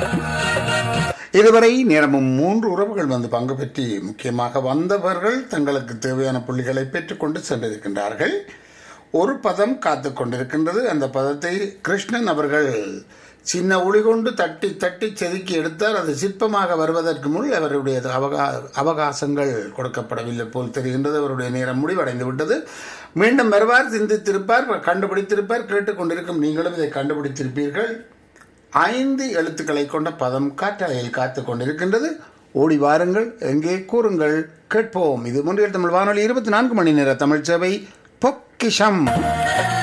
இதுவரை நேரமும் மூன்று உறவுகள் வந்து பங்கு பெற்றி முக்கியமாக வந்தவர்கள் தங்களுக்கு தேவையான புள்ளிகளை பெற்றுக்கொண்டு சென்றிருக்கின்றார்கள் ஒரு பதம் காத்து கொண்டிருக்கின்றது அந்த பதத்தை கிருஷ்ணன் அவர்கள் சின்ன ஒளி கொண்டு தட்டி தட்டி செதுக்கி எடுத்தார் அது சிற்பமாக வருவதற்கு முன் அவருடைய அவகா அவகாசங்கள் கொடுக்கப்படவில்லை போல் தெரிகின்றது அவருடைய நேரம் முடிவடைந்து விட்டது மீண்டும் வருவார் சிந்தித்திருப்பார் கண்டுபிடித்திருப்பார் கேட்டுக்கொண்டிருக்கும் நீங்களும் இதை கண்டுபிடித்திருப்பீர்கள் ஐந்து எழுத்துக்களை கொண்ட பதம் காற்றலையில் காத்து கொண்டிருக்கின்றது ஓடி வாருங்கள் எங்கே கூறுங்கள் கேட்போம் இது முன்றியல் தமிழ் வானொலி இருபத்தி நான்கு மணி நேர தமிழ் சேவை பொக்கிஷம்